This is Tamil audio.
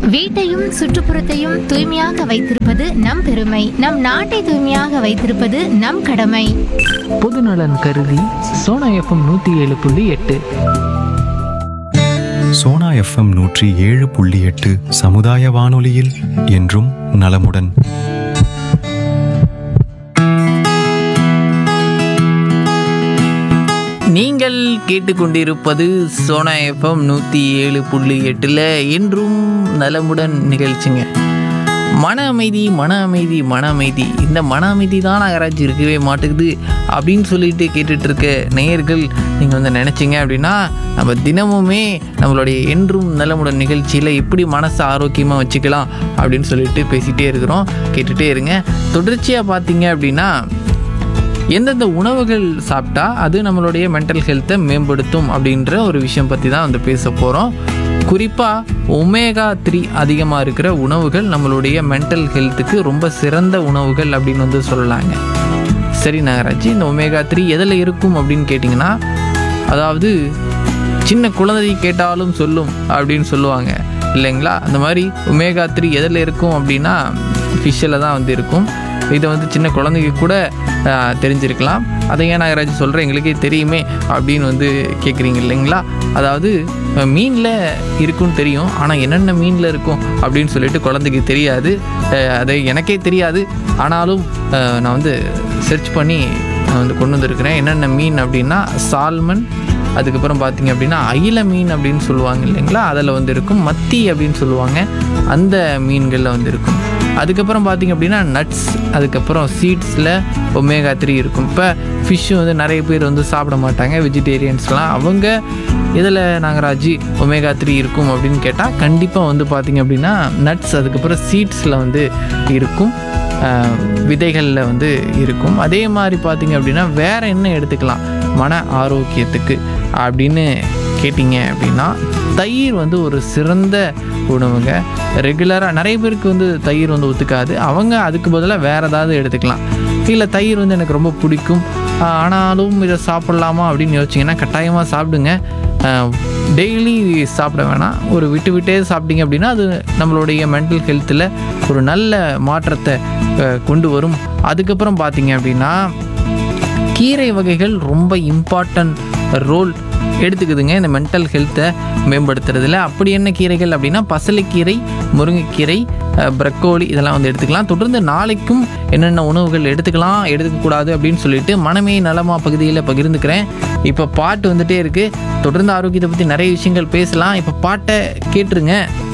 வீட்டையும் சுற்றுப்புறத்தையும் தூய்மையாக வைத்திருப்பது நம் பெருமை நம் நாட்டை தூய்மையாக வைத்திருப்பது நம் கடமை பொதுநலன் கருதி சோனா எஃப்எம் நூற்றி ஏழு புள்ளி எட்டு சோனா எஃப்எம் நூற்றி ஏழு புள்ளி எட்டு சமுதாய வானொலியில் என்றும் நலமுடன் நீங்கள் கேட்டுக்கொண்டிருப்பது சோனா எஃப்எம் நூற்றி ஏழு புள்ளி எட்டில் என்றும் நலமுடன் நிகழ்ச்சிங்க மன அமைதி மன அமைதி மன அமைதி இந்த மன அமைதி தான் யாராச்சும் இருக்கவே மாட்டேங்குது அப்படின்னு சொல்லிட்டு கேட்டுட்டு இருக்க நேயர்கள் நீங்கள் வந்து நினச்சிங்க அப்படின்னா நம்ம தினமுமே நம்மளுடைய என்றும் நலமுடன் நிகழ்ச்சியில் எப்படி மனசை ஆரோக்கியமாக வச்சுக்கலாம் அப்படின்னு சொல்லிட்டு பேசிகிட்டே இருக்கிறோம் கேட்டுகிட்டே இருங்க தொடர்ச்சியாக பார்த்தீங்க அப்படின்னா எந்தெந்த உணவுகள் சாப்பிட்டா அது நம்மளுடைய மென்டல் ஹெல்த்தை மேம்படுத்தும் அப்படின்ற ஒரு விஷயம் பற்றி தான் வந்து பேச போகிறோம் குறிப்பாக ஒமேகா த்ரீ அதிகமாக இருக்கிற உணவுகள் நம்மளுடைய மென்டல் ஹெல்த்துக்கு ரொம்ப சிறந்த உணவுகள் அப்படின்னு வந்து சொல்லலாங்க சரி நாகராஜ் இந்த ஒமேகா த்ரீ எதில் இருக்கும் அப்படின்னு கேட்டிங்கன்னா அதாவது சின்ன குழந்தை கேட்டாலும் சொல்லும் அப்படின்னு சொல்லுவாங்க இல்லைங்களா அந்த மாதிரி ஒமேகா த்ரீ எதில் இருக்கும் அப்படின்னா ஃபிஷ்ஷில் தான் வந்து இருக்கும் இதை வந்து சின்ன குழந்தைங்க கூட ஆஹ், தெரிஞ்சிருக்கலாம் அதை ஏன் நாகராஜ் சொல்கிறேன் எங்களுக்கே தெரியுமே அப்படின்னு வந்து கேட்குறீங்க இல்லைங்களா அதாவது மீனில் இருக்குன்னு தெரியும் ஆனால் என்னென்ன மீனில் இருக்கும் அப்படின்னு சொல்லிட்டு குழந்தைக்கு தெரியாது ஆஹ், அது எனக்கே தெரியாது ஆனாலும் ஆஹ், நான் வந்து சர்ச் பண்ணி நான் வந்து கொண்டு வந்திருக்கிறேன் என்னென்ன மீன் அப்படின்னா சால்மன் அதுக்கப்புறம் பார்த்தீங்க அப்படின்னா அயில மீன் அப்படின்னு சொல்லுவாங்க இல்லைங்களா அதில் வந்து இருக்கும் மத்தி அப்படின்னு சொல்லுவாங்க அந்த மீன்களில் வந்து இருக்கும் அதுக்கப்புறம் பார்த்தீங்க அப்படின்னா நட்ஸ் அதுக்கப்புறம் சீட்ஸில் ஒமேகா த்ரீ இருக்கும் இப்போ ஃபிஷ்ஷு வந்து நிறைய பேர் வந்து சாப்பிட மாட்டாங்க வெஜிடேரியன்ஸ்லாம் அவங்க இதில் நாகராஜி ஒமேகா த்ரீ இருக்கும் அப்படின்னு கேட்டால் கண்டிப்பாக வந்து பார்த்தீங்க அப்படின்னா நட்ஸ் அதுக்கப்புறம் சீட்ஸில் வந்து இருக்கும் விதைகளில் வந்து இருக்கும் அதே மாதிரி பார்த்தீங்க அப்படின்னா வேறு என்ன எடுத்துக்கலாம் மன ஆரோக்கியத்துக்கு அப்படின்னு கேட்டிங்க அப்படின்னா தயிர் வந்து ஒரு சிறந்த உணவுங்க ரெகுலராக நிறைய பேருக்கு வந்து தயிர் வந்து ஒத்துக்காது அவங்க அதுக்கு பதிலாக வேறு ஏதாவது எடுத்துக்கலாம் இல்லை தயிர் வந்து எனக்கு ரொம்ப பிடிக்கும் ஆஹ் ஆனாலும் இதை சாப்பிட்லாமா அப்படின்னு யோசிச்சிங்கன்னா கட்டாயமாக சாப்பிடுங்க டெய்லி சாப்பிட வேணாம் ஒரு விட்டு விட்டே சாப்பிட்டீங்க அப்படின்னா அது நம்மளுடைய மென்டல் ஹெல்த்தில் ஒரு நல்ல மாற்றத்தை அஹ், கொண்டு வரும் அதுக்கப்புறம் பார்த்தீங்க அப்படின்னா கீரை வகைகள் ரொம்ப இம்பார்ட்டன்ட் ரோல் எடுத்துக்குதுங்க இந்த மென்டல் ஹெல்த்தை மேம்படுத்துறதுல அப்படி என்ன கீரைகள் அப்படின்னா பசலைக்கீரை முருங்கைக்கீரை பிரக்கோலி இதெல்லாம் வந்து எடுத்துக்கலாம் தொடர்ந்து நாளைக்கும் என்னென்ன உணவுகள் எடுத்துக்கலாம் எடுத்துக்கக்கூடாது அப்படின்னு சொல்லிட்டு மனமே நலமா பகுதியில் பகிர்ந்துக்கிறேன் இப்போ பாட்டு வந்துட்டே இருக்குது தொடர்ந்து ஆரோக்கியத்தை பற்றி நிறைய விஷயங்கள் பேசலாம் இப்போ பாட்டை கேட்டுருங்க